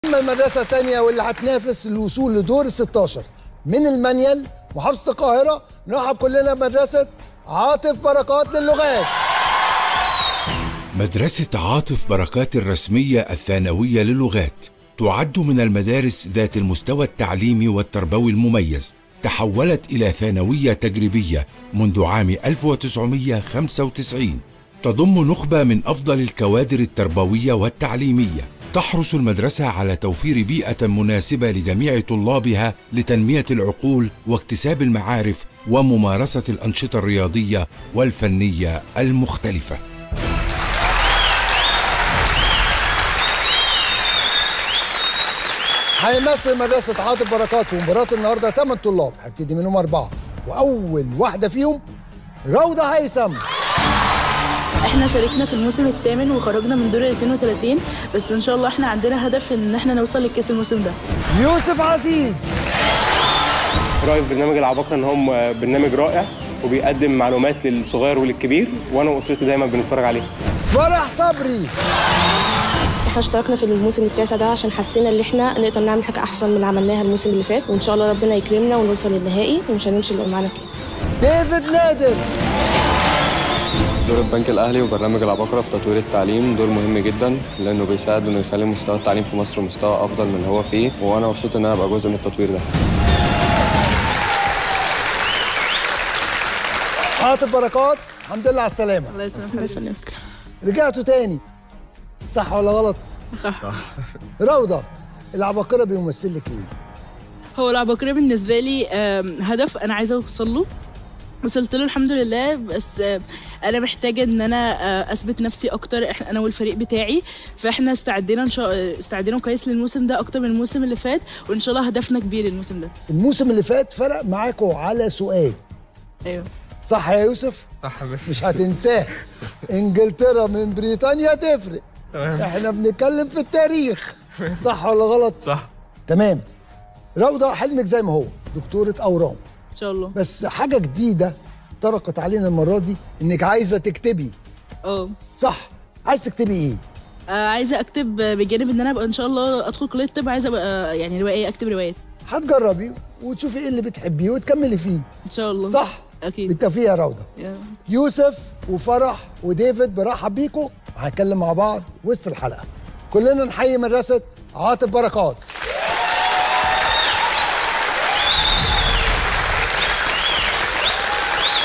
اما المدرسه الثانيه واللي هتنافس الوصول لدور ال 16 من المنيل محافظه القاهره نرحب كلنا بمدرسه عاطف بركات للغات مدرسة عاطف بركات الرسمية الثانوية للغات تعد من المدارس ذات المستوى التعليمي والتربوي المميز تحولت إلى ثانوية تجريبية منذ عام 1995 تضم نخبة من أفضل الكوادر التربوية والتعليمية تحرص المدرسة على توفير بيئة مناسبة لجميع طلابها لتنمية العقول واكتساب المعارف وممارسة الأنشطة الرياضية والفنية المختلفة هيمثل مدرسه عاطف بركات في مباراه النهارده 8 طلاب هبتدي منهم اربعه واول واحده فيهم روضه هيثم احنا شاركنا في الموسم الثامن وخرجنا من دور ال 32 بس ان شاء الله احنا عندنا هدف ان احنا نوصل للكاس الموسم ده يوسف عزيز رأيي في برنامج العباقرة إن هم برنامج رائع وبيقدم معلومات للصغير وللكبير وأنا وأسرتي دايما بنتفرج عليه فرح صبري احنا اشتركنا في الموسم التاسع ده عشان حسينا ان احنا نقدر نعمل حاجه احسن من اللي عملناها الموسم اللي فات وان شاء الله ربنا يكرمنا ونوصل للنهائي ومش هنمشي الا معانا الكاس ديفيد نادر دور البنك الاهلي وبرنامج العباقره في تطوير التعليم دور مهم جدا لانه بيساعد انه يخلي مستوى التعليم في مصر مستوى افضل من اللي هو فيه وانا مبسوط ان انا ابقى جزء من التطوير ده عاطف بركات الحمد لله على السلامه الله يسلمك الله يسلمك رجعتوا تاني صح ولا غلط صح روضه العباقره بيمثل لك ايه هو العباقرة بالنسبة لي آم، هدف أنا عايزة أوصل له وصلت له الحمد لله بس آه، انا محتاجه ان انا آه، اثبت نفسي اكتر إحنا- انا والفريق بتاعي فاحنا استعدينا ان شاء استعدينا كويس للموسم ده اكتر من الموسم اللي فات وان شاء الله هدفنا كبير الموسم ده الموسم اللي فات فرق معاكم على سؤال ايوه صح يا يوسف صح بس مش هتنساه انجلترا من بريطانيا تفرق احنا بنتكلم في التاريخ صح ولا غلط صح تمام روضه حلمك زي ما هو دكتوره اورام ان شاء الله بس حاجه جديده طرقت علينا المره دي انك عايزه تكتبي اه صح عايز تكتبي ايه آه، عايزه اكتب بجانب ان انا ابقى ان شاء الله ادخل كليه الطب عايزه ابقى آه، يعني روائيه اكتب روايات هتجربي وتشوفي ايه اللي بتحبيه وتكملي فيه ان شاء الله صح اكيد بالتوفيق يا روضه يا. يوسف وفرح وديفيد برحب بيكم هنتكلم مع بعض وسط الحلقه كلنا نحيي مدرسه عاطف بركات